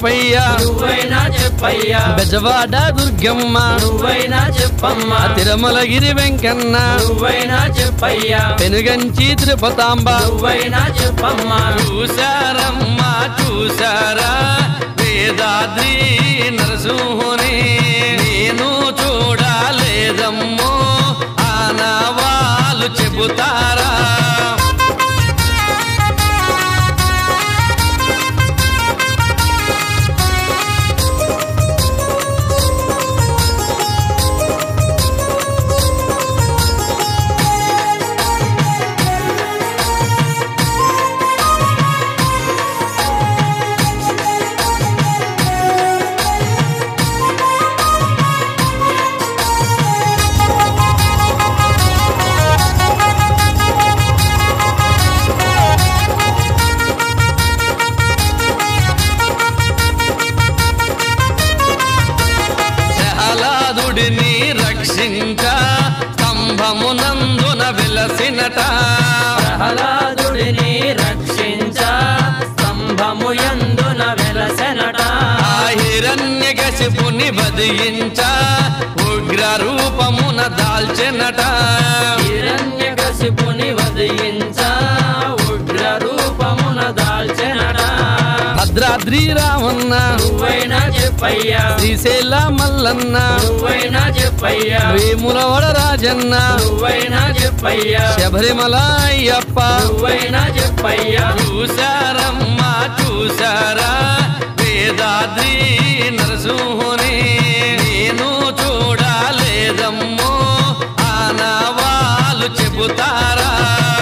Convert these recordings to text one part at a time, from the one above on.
చెప్పయ్యా నువ్వైనా చెప్పయ్యా బెజవాడ దుర్గమ్మ నువ్వైనా చెప్పమ్మా తిరుమలగిరి వెంకన్న నువ్వైనా చెప్పయ్యా పెనుగంచి తిరుపతాంబ నువ్వైనా చెప్పమ్మా చూసారమ్మా చూసారా వేదాద్రి నరసింహుని నేను చూడలేదమ్మో ఆనవాళ్ళు చెబుతారా ప్రహ్లాదుడిని రక్షించ స్తంభమునందున వెలసినట ప్రహ్లాదుడిని రక్షించ స్తంభము యందున వెలసెనట ఆ హిరణ్యకశిపుని వధించ ఉగ్ర రూపమున దాల్చెనట హిరణ్యకశిపుని వదిలించ ఉగ్ర రూపమున దాల్చెనట భద్రాద్రి రామన్న నువ్వైనా చెప్పయ్యా శ్రీశైల మల్లన్న నువ్వైనా చెప్పయ్యా వేములవడ రాజన్న నువ్వైనా చెప్పయ్యా శబరిమల అయ్యప్ప నువ్వైనా చెప్పయ్యా చూసారమ్మా చూసారా వేదాద్రి నరసింహుని నేను చూడలేదమ్మో ఆనవాళ్ళు చెబుతారా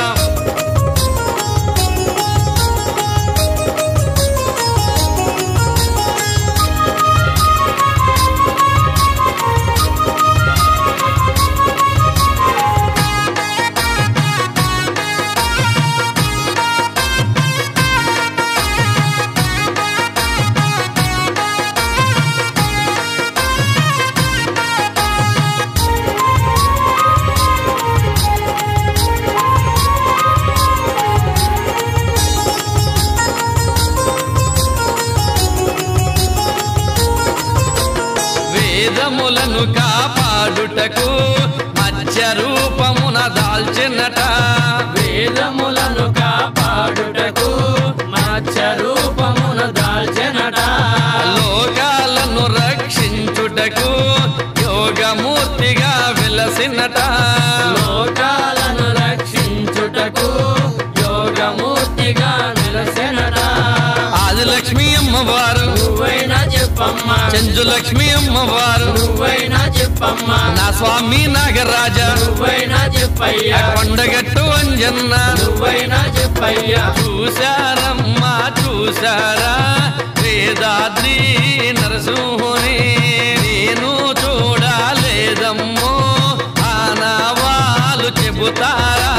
వేదములను కాపాడుటకు మత్స్య రూపమున దాల్చినట వేదములను కాపాడుటకు మత్స్య రూపమున దాల్చెనట లోకాలను రక్షించుటకు యోగమూర్తిగా వెలసినట లోకాలను రక్షించుటకు యోగమూర్తిగా నిలసెనట ఆదిలక్ష్మి అమ్మవారు నువ్వైనా చెప్పమ్మా చెంచు లక్ష్మి అమ్మవారు నువ్వైనా చెప్పమ్మా నా స్వామి నాగరాజ నువ్వైనా చెప్పయ్యా కొండగట్టు అంజన్న నువ్వైనా చెప్పయ్యా చూశారమ్మా చూశారా వేదాద్రి నరసింహుని నేను చూడలేదమ్మో ఆనవాళ్ళు చెబుతారా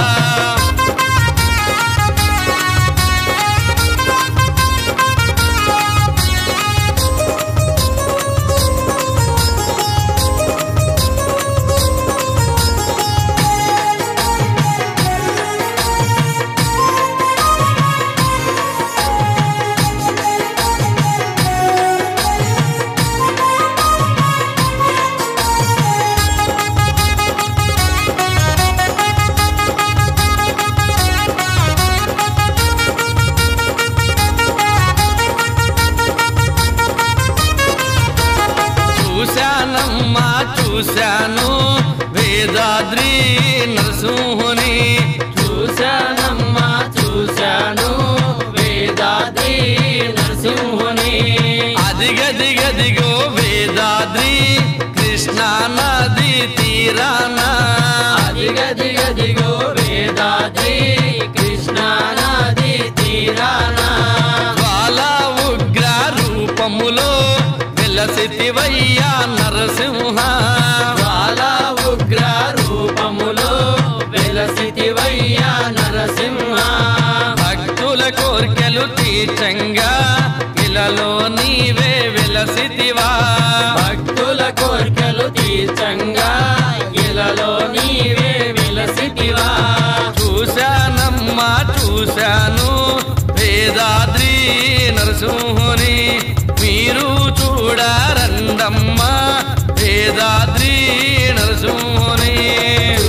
చూశానమ్మా చూశాను వేదాద్రి నరసింహుని చూశానమ్మా చూశాను వేదాద్రి నరసింహుని అదిగదిగదిగో వేదాద్రి కృష్ణా నది తీరాన అదిగదిగదిగో వేదాద్రి కృష్ణా నది తీరాన జ్వాల ఉగ్ర రూపములో వెలసితివయ్యా నరసింహ జ్వాల ఉగ్ర రూపములో వెలసితివయ్యా నరసింహ భక్తుల కోర్కెలు తీర్చంగా ఇలలో నీవే వెలసితివా భక్తుల కోర్కెలు తీర్చంగా ఇలలో నీవే వెలసితివా చూశానమ్మా చూశాను వేదాద్రి నరసింహుని మీరు చూడారండమ్మా వేదాద్రి నరసింహుని